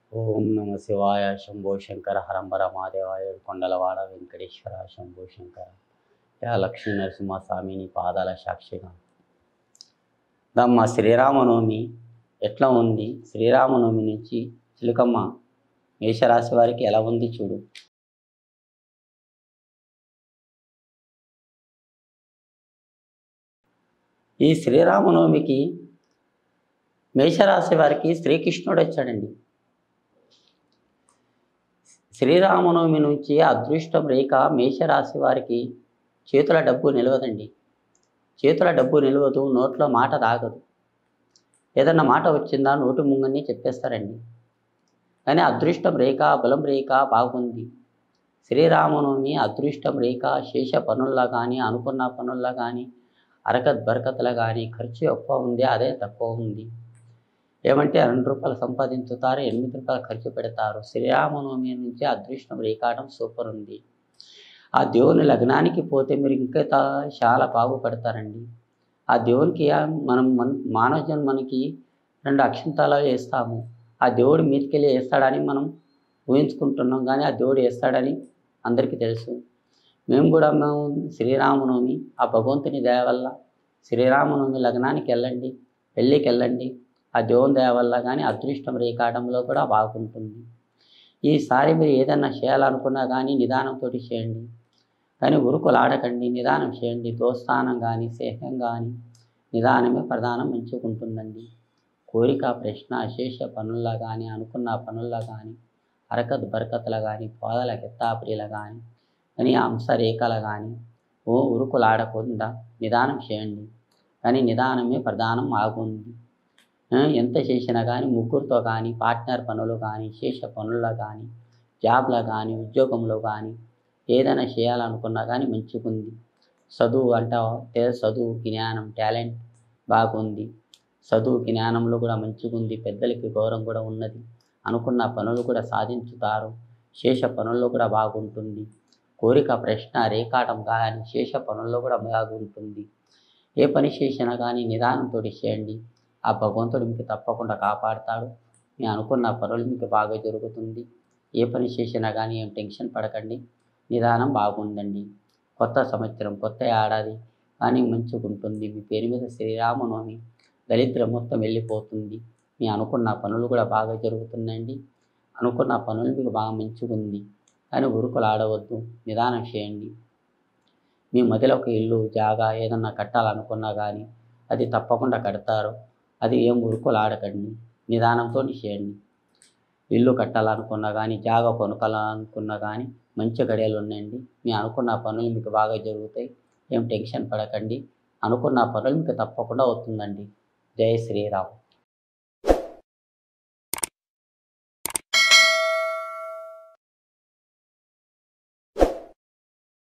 ఓం నమ శివాయ శంభో శంకర హరంబర మహాదేవాయ కొండలవాడ వెంకటేశ్వర శంభో శంకర యా లక్ష్మీ నరసింహస్వామి నీ పాదాల సాక్షిగా దమ్మ శ్రీరామనవమి ఎట్లా ఉంది శ్రీరామనవమి నుంచి చిలుకమ్మ మేషరాశి వారికి ఎలా ఉంది చూడు ఈ శ్రీరామనవమికి మేషరాశి వారికి శ్రీకృష్ణుడు వచ్చాడండి శ్రీరామనవమి నుంచి అదృష్టం రేఖ మేషరాశి వారికి చేతుల డబ్బు నిలవదండి చేతుల డబ్బు నిలవదు నోట్లో మాట తాగదు ఏదన్నా మాట వచ్చిందా నోటి ముంగని చెప్పేస్తారండి కానీ అదృష్టం రేఖ బలం రేఖ బాగుంది శ్రీరామనవమి అదృష్టం రేఖ శేష పనుల్లో కానీ అనుకున్న పనుల్లో కానీ అరకత్ బరకత్లో కానీ ఖర్చు ఎక్కువ ఉంది అదే తక్కువ ఉంది ఏమంటే రెండు రూపాయలు సంపాదించుతారు ఎనిమిది రూపాయలు ఖర్చు పెడతారు శ్రీరామనవమి నుంచి అదృష్టం రేఖాటం సూపర్ ఉంది ఆ దేవుని లగ్నానికి పోతే మీరు ఇంకా తా- చాలా బాగుపడతారండి ఆ దేవునికి ఆ- మనం మన మానవ జన్మనికి రెండు అక్షంతాలు వేస్తాము ఆ దేవుడు మీదకెళ్ళి వేస్తాడని మనం ఊహించుకుంటున్నాం కానీ ఆ దేవుడు వేస్తాడని అందరికీ తెలుసు మేము కూడా మేము శ్రీరామనవమి ఆ భగవంతుని దయ వల్ల శ్రీరామనవమి లగ్నానికి వెళ్ళండి పెళ్ళికి వెళ్ళండి ఆ దేవుని దయ వల్ల కానీ అదృష్టం రేకాటంలో కూడా బాగుంటుంది ఈసారి మీరు ఏదన్నా చేయాలనుకున్నా కానీ నిదానంతో చేయండి కానీ ఉరుకులు ఆడకండి నిదానం చేయండి దోస్తానం కానీ స్నేహం కానీ నిదానమే ప్రధానం మంచిగా ఉంటుందండి కోరిక ప్రశ్న అశేష పనుల్లో కానీ అనుకున్న పనుల్లో కానీ హరకత్ బరకత్ల కానీ పోదల కెత్తాపిరీల కానీ కానీ అంశరేఖల కానీ ఓ ఉరుకులు ఆడకుండా నిదానం చేయండి కానీ నిదానమే ప్రధానం ఆగుంది ఆ, ఎంత చేసినా కానీ ముగ్గురితో కానీ పార్ట్నర్ పనులు కానీ శేష పనుల్లో కానీ జాబ్లో కానీ ఉద్యోగంలో కానీ ఏదైనా చేయాలనుకున్నా కానీ మంచిగుంది చదువు అంటావా లేదా చదువు జ్ఞానం టాలెంట్ బాగుంది చదువు జ్ఞానంలో కూడా మంచిగుంది పెద్దలకి గౌరవం కూడా ఉన్నది అనుకున్న పనులు కూడా సాధించుతారు శేష పనుల్లో కూడా బాగుంటుంది కోరిక ప్రశ్న రేఖాటం కానీ శేష పనుల్లో కూడా బాగుంటుంది ఏ పని చేసినా కానీ నిదానంతో చేయండి ఆ భగవంతుడు మీకు తప్పకుండా కాపాడుతాడు మీ అనుకున్న పనులు మీకు బాగా జరుగుతుంది ఏ పని చేసినా కానీ ఏం టెన్షన్ పడకండి నిదానం బాగుందండి కొత్త సంవత్సరం కొత్త ఏడాది కానీ మంచిగా ఉంటుంది మీ పేరు మీద శ్రీరామనవమి దరిద్రం మొత్తం వెళ్ళిపోతుంది మీ అనుకున్న పనులు కూడా బాగా జరుగుతున్నాయండి అనుకున్న పనులు మీకు బాగా మంచిగా ఉంది కానీ ఉరుకులు ఆడవద్దు నిదానం చేయండి మీ మధ్యలో ఒక ఇల్లు జాగా ఏదన్నా కట్టాలనుకున్నా కానీ అది తప్పకుండా కడతారు అది ఏం ఉరుకులు ఆడకండి నిదానంతో చేయండి ఇల్లు కట్టాలనుకున్నా కానీ జాగా కొనుక్కోవాలనుకున్నా కానీ మంచి గడియలు ఉన్నాయండి మీ అనుకున్న పనులు మీకు బాగా జరుగుతాయి ఏం టెన్షన్ పడకండి అనుకున్న పనులు మీకు తప్పకుండా అవుతుందండి జై శ్రీరామ్